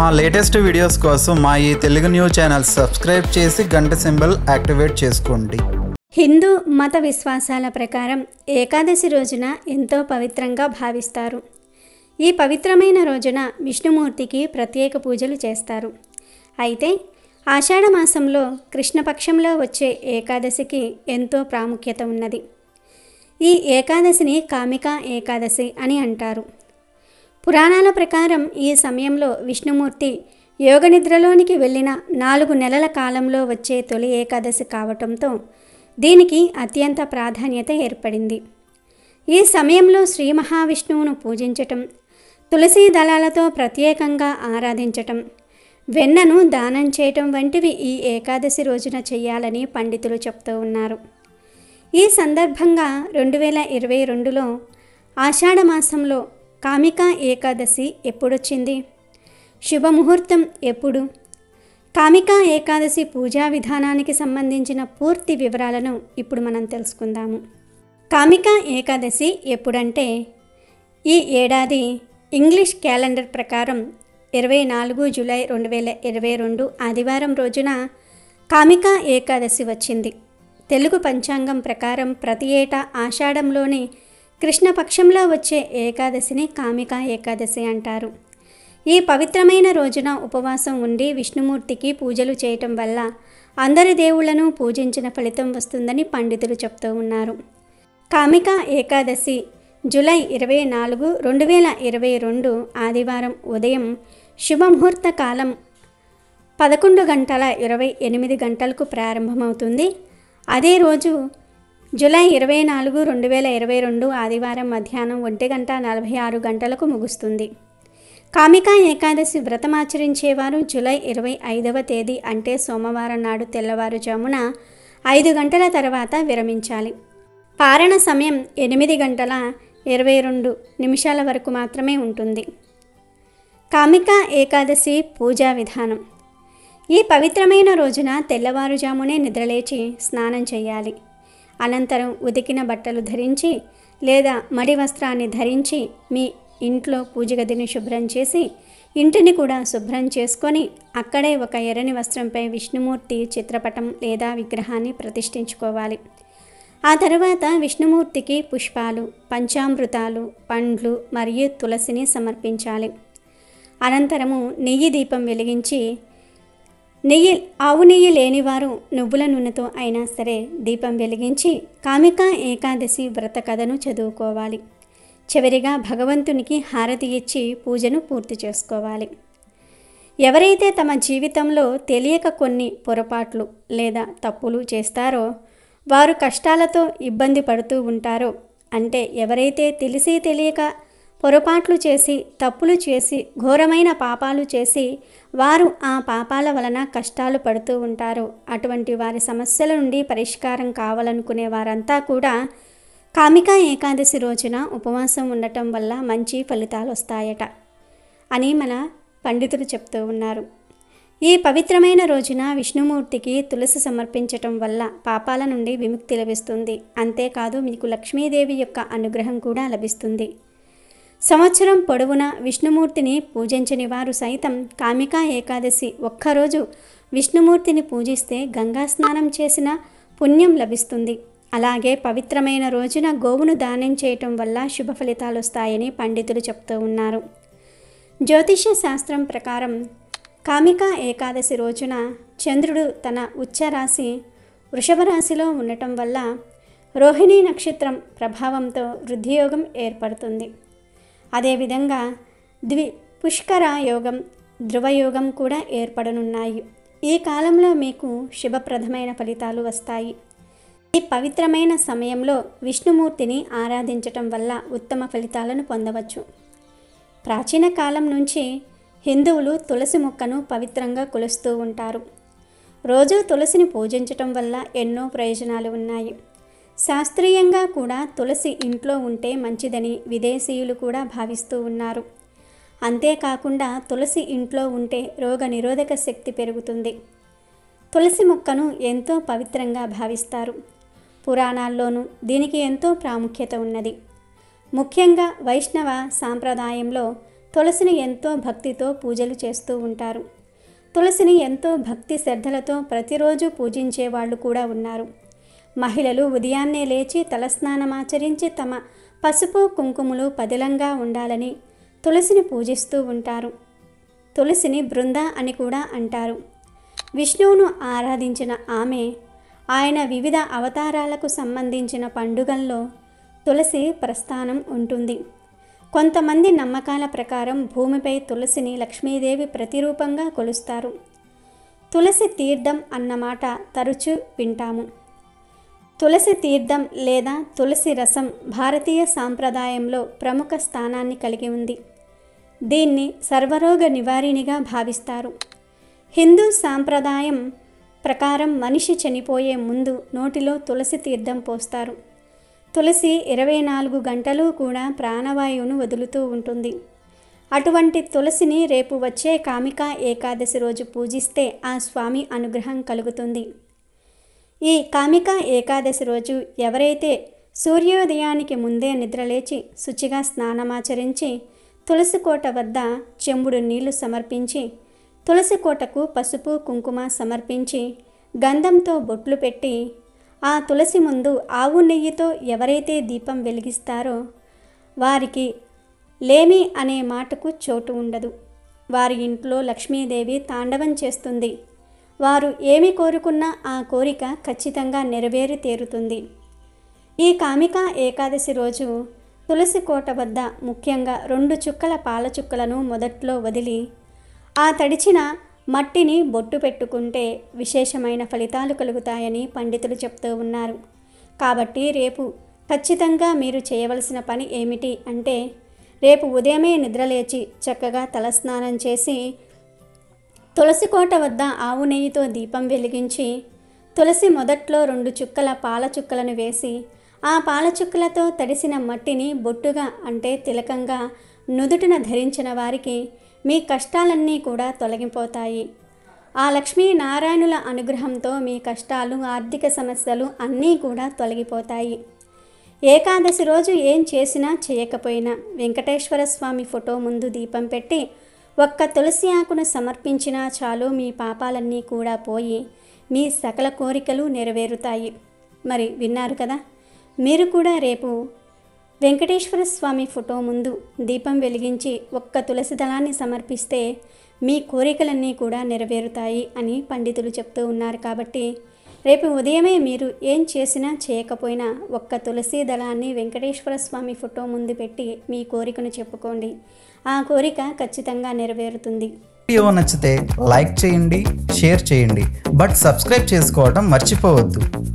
మా latest videos కోసం మా ఈ తెలుగు న్యూస్ ఛానల్ సబ్స్క్రైబ్ చేసి గంట సింబల్ యాక్టివేట్ చేసుకోండి హిందూ మత విశ్వాసాల ప్రకారం ఏకాదశి రోజున ఎంతో పవిత్రంగా భావిస్తారు ఈ పవిత్రమైన రోజున విష్ణుమూర్తికి ప్రత్యేక పూజలు చేస్తారు అయితే ఆషాఢ మాసంలో కృష్ణపక్షంలో వచ్చే ఏకాదశికి ఎంతో ప్రాముఖ్యత ఉన్నది ఈ ఏకాదశిని కామిక ఏకాదశి అని అంటారు పురాణాల ప్రకారం ఈ సమయంలో విష్ణుమూర్తి యోగనిద్రలోనికి వెళ్ళిన నాలుగు నెలల కాలంలో వచ్చే తొలి ఏకాదశి కావటంతో దీనికి అత్యంత ప్రాధాన్యత ఏర్పడింది ఈ సమయంలో శ్రీ మహావిష్ణువును పూజించటం తులసీ దళాలతో ప్రత్యేకంగా ఆరాధించటం వెన్నను దానం చేయటం వంటివి ఈ ఏకాదశి రోజున చేయాలని పండితులు చెప్తూ ఉన్నారు ఈ సందర్భంగా రెండు వేల ఇరవై రెండులో ఆషాఢ మాసంలో కామికా ఏకాదశి ఎప్పుడొచ్చింది శుభముహూర్తం ఎప్పుడు కామికా ఏకాదశి పూజా విధానానికి సంబంధించిన పూర్తి వివరాలను ఇప్పుడు మనం తెలుసుకుందాము కామికా ఏకాదశి ఎప్పుడంటే ఈ ఏడాది ఇంగ్లీష్ క్యాలెండర్ ప్రకారం ఇరవై నాలుగు జూలై రెండు వేల ఇరవై రెండు ఆదివారం రోజున కామికా ఏకాదశి వచ్చింది తెలుగు పంచాంగం ప్రకారం ప్రతి ఏటా ఆషాఢంలోని కృష్ణపక్షంలో వచ్చే ఏకాదశిని కామికా ఏకాదశి అంటారు ఈ పవిత్రమైన రోజున ఉపవాసం ఉండి విష్ణుమూర్తికి పూజలు చేయటం వల్ల అందరి దేవుళ్లను పూజించిన ఫలితం వస్తుందని పండితులు చెప్తూ ఉన్నారు కామికా ఏకాదశి జూలై ఇరవై నాలుగు రెండు వేల ఇరవై రెండు ఆదివారం ఉదయం శుభముహూర్త కాలం పదకొండు గంటల ఇరవై ఎనిమిది గంటలకు ప్రారంభమవుతుంది అదే రోజు జూలై ఇరవై నాలుగు రెండు వేల ఇరవై రెండు ఆదివారం మధ్యాహ్నం ఒంటి గంట నలభై ఆరు గంటలకు ముగుస్తుంది కామికా ఏకాదశి వ్రతమాచరించేవారు జూలై ఇరవై ఐదవ తేదీ అంటే సోమవారం నాడు తెల్లవారుజామున ఐదు గంటల తర్వాత విరమించాలి పారణ సమయం ఎనిమిది గంటల ఇరవై రెండు నిమిషాల వరకు మాత్రమే ఉంటుంది కామికా ఏకాదశి పూజా విధానం ఈ పవిత్రమైన రోజున తెల్లవారుజామునే నిద్రలేచి స్నానం చేయాలి అనంతరం ఉతికిన బట్టలు ధరించి లేదా మడి వస్త్రాన్ని ధరించి మీ ఇంట్లో పూజ గదిని శుభ్రం చేసి ఇంటిని కూడా శుభ్రం చేసుకొని అక్కడే ఒక ఎర్రని వస్త్రంపై విష్ణుమూర్తి చిత్రపటం లేదా విగ్రహాన్ని ప్రతిష్ఠించుకోవాలి ఆ తర్వాత విష్ణుమూర్తికి పుష్పాలు పంచామృతాలు పండ్లు మరియు తులసిని సమర్పించాలి అనంతరము నెయ్యి దీపం వెలిగించి నెయ్యి ఆవు నెయ్యి లేనివారు నువ్వుల నూనెతో అయినా సరే దీపం వెలిగించి కామికా ఏకాదశి వ్రత కథను చదువుకోవాలి చివరిగా భగవంతునికి హారతి ఇచ్చి పూజను పూర్తి చేసుకోవాలి ఎవరైతే తమ జీవితంలో తెలియక కొన్ని పొరపాట్లు లేదా తప్పులు చేస్తారో వారు కష్టాలతో ఇబ్బంది పడుతూ ఉంటారో అంటే ఎవరైతే తెలిసి తెలియక పొరపాట్లు చేసి తప్పులు చేసి ఘోరమైన పాపాలు చేసి వారు ఆ పాపాల వలన కష్టాలు పడుతూ ఉంటారో అటువంటి వారి సమస్యల నుండి పరిష్కారం కావాలనుకునే వారంతా కూడా కామికా ఏకాదశి రోజున ఉపవాసం ఉండటం వల్ల మంచి ఫలితాలు వస్తాయట అని మన పండితులు చెప్తూ ఉన్నారు ఈ పవిత్రమైన రోజున విష్ణుమూర్తికి తులసి సమర్పించటం వల్ల పాపాల నుండి విముక్తి లభిస్తుంది అంతేకాదు మీకు లక్ష్మీదేవి యొక్క అనుగ్రహం కూడా లభిస్తుంది సంవత్సరం పొడవునా విష్ణుమూర్తిని పూజించని వారు సైతం కామికా ఏకాదశి ఒక్కరోజు విష్ణుమూర్తిని పూజిస్తే గంగా స్నానం చేసిన పుణ్యం లభిస్తుంది అలాగే పవిత్రమైన రోజున గోవును దానం చేయటం వల్ల శుభ ఫలితాలు వస్తాయని పండితులు చెప్తూ ఉన్నారు జ్యోతిష్య శాస్త్రం ప్రకారం కామికా ఏకాదశి రోజున చంద్రుడు తన ఉచ్చరాశి వృషభ రాశిలో ఉండటం వల్ల రోహిణీ నక్షత్రం ప్రభావంతో వృద్ధియోగం ఏర్పడుతుంది అదేవిధంగా ద్వి పుష్కర యోగం ధ్రువయోగం కూడా ఏర్పడనున్నాయి ఈ కాలంలో మీకు శుభప్రదమైన ఫలితాలు వస్తాయి ఈ పవిత్రమైన సమయంలో విష్ణుమూర్తిని ఆరాధించటం వల్ల ఉత్తమ ఫలితాలను పొందవచ్చు ప్రాచీన కాలం నుంచి హిందువులు తులసి మొక్కను పవిత్రంగా కొలుస్తూ ఉంటారు రోజు తులసిని పూజించటం వల్ల ఎన్నో ప్రయోజనాలు ఉన్నాయి శాస్త్రీయంగా కూడా తులసి ఇంట్లో ఉంటే మంచిదని విదేశీయులు కూడా భావిస్తూ ఉన్నారు అంతేకాకుండా తులసి ఇంట్లో ఉంటే రోగ నిరోధక శక్తి పెరుగుతుంది తులసి మొక్కను ఎంతో పవిత్రంగా భావిస్తారు పురాణాల్లోనూ దీనికి ఎంతో ప్రాముఖ్యత ఉన్నది ముఖ్యంగా వైష్ణవ సాంప్రదాయంలో తులసిని ఎంతో భక్తితో పూజలు చేస్తూ ఉంటారు తులసిని ఎంతో భక్తి శ్రద్ధలతో ప్రతిరోజు పూజించే వాళ్ళు కూడా ఉన్నారు మహిళలు ఉదయాన్నే లేచి తలస్నానమాచరించి తమ పసుపు కుంకుమలు పదిలంగా ఉండాలని తులసిని పూజిస్తూ ఉంటారు తులసిని బృంద అని కూడా అంటారు విష్ణువును ఆరాధించిన ఆమె ఆయన వివిధ అవతారాలకు సంబంధించిన పండుగల్లో తులసి ప్రస్థానం ఉంటుంది కొంతమంది నమ్మకాల ప్రకారం భూమిపై తులసిని లక్ష్మీదేవి ప్రతిరూపంగా కొలుస్తారు తులసి తీర్థం అన్నమాట తరచూ వింటాము తులసి తీర్థం లేదా తులసి రసం భారతీయ సాంప్రదాయంలో ప్రముఖ స్థానాన్ని కలిగి ఉంది దీన్ని సర్వరోగ నివారిణిగా భావిస్తారు హిందూ సాంప్రదాయం ప్రకారం మనిషి చనిపోయే ముందు నోటిలో తులసి తీర్థం పోస్తారు తులసి ఇరవై నాలుగు గంటలు కూడా ప్రాణవాయువును వదులుతూ ఉంటుంది అటువంటి తులసిని రేపు వచ్చే కామికా ఏకాదశి రోజు పూజిస్తే ఆ స్వామి అనుగ్రహం కలుగుతుంది ఈ కామికా ఏకాదశి రోజు ఎవరైతే సూర్యోదయానికి ముందే నిద్రలేచి శుచిగా స్నానమాచరించి తులసి కోట వద్ద చెంబుడు నీళ్లు సమర్పించి తులసి కోటకు పసుపు కుంకుమ సమర్పించి గంధంతో బొట్లు పెట్టి ఆ తులసి ముందు ఆవు నెయ్యితో ఎవరైతే దీపం వెలిగిస్తారో వారికి లేమి అనే మాటకు చోటు ఉండదు వారి ఇంట్లో లక్ష్మీదేవి తాండవం చేస్తుంది వారు ఏమి కోరుకున్నా ఆ కోరిక ఖచ్చితంగా నెరవేరి తీరుతుంది ఈ కామిక ఏకాదశి రోజు తులసి కోట వద్ద ముఖ్యంగా రెండు చుక్కల పాల చుక్కలను మొదట్లో వదిలి ఆ తడిచిన మట్టిని బొట్టు పెట్టుకుంటే విశేషమైన ఫలితాలు కలుగుతాయని పండితులు చెప్తూ ఉన్నారు కాబట్టి రేపు ఖచ్చితంగా మీరు చేయవలసిన పని ఏమిటి అంటే రేపు ఉదయమే నిద్రలేచి చక్కగా తలస్నానం చేసి తులసి కోట వద్ద ఆవు నెయ్యితో దీపం వెలిగించి తులసి మొదట్లో రెండు చుక్కల పాల చుక్కలను వేసి ఆ పాల చుక్కలతో తడిసిన మట్టిని బొట్టుగా అంటే తిలకంగా నుదుటిన ధరించిన వారికి మీ కష్టాలన్నీ కూడా తొలగిపోతాయి ఆ లక్ష్మీ నారాయణుల అనుగ్రహంతో మీ కష్టాలు ఆర్థిక సమస్యలు అన్నీ కూడా తొలగిపోతాయి ఏకాదశి రోజు ఏం చేసినా చేయకపోయినా వెంకటేశ్వర స్వామి ఫోటో ముందు దీపం పెట్టి ఒక్క తులసి ఆకును సమర్పించినా చాలు మీ పాపాలన్నీ కూడా పోయి మీ సకల కోరికలు నెరవేరుతాయి మరి విన్నారు కదా మీరు కూడా రేపు వెంకటేశ్వర స్వామి ఫోటో ముందు దీపం వెలిగించి ఒక్క తులసి దళాన్ని సమర్పిస్తే మీ కోరికలన్నీ కూడా నెరవేరుతాయి అని పండితులు చెప్తూ ఉన్నారు కాబట్టి రేపు ఉదయమే మీరు ఏం చేసినా చేయకపోయినా ఒక్క తులసి దళాన్ని వెంకటేశ్వర స్వామి ఫోటో ముందు పెట్టి మీ కోరికను చెప్పుకోండి ఆ కోరిక ఖచ్చితంగా నెరవేరుతుంది వీడియో నచ్చితే లైక్ చేయండి షేర్ చేయండి బట్ సబ్స్క్రైబ్ చేసుకోవడం మర్చిపోవద్దు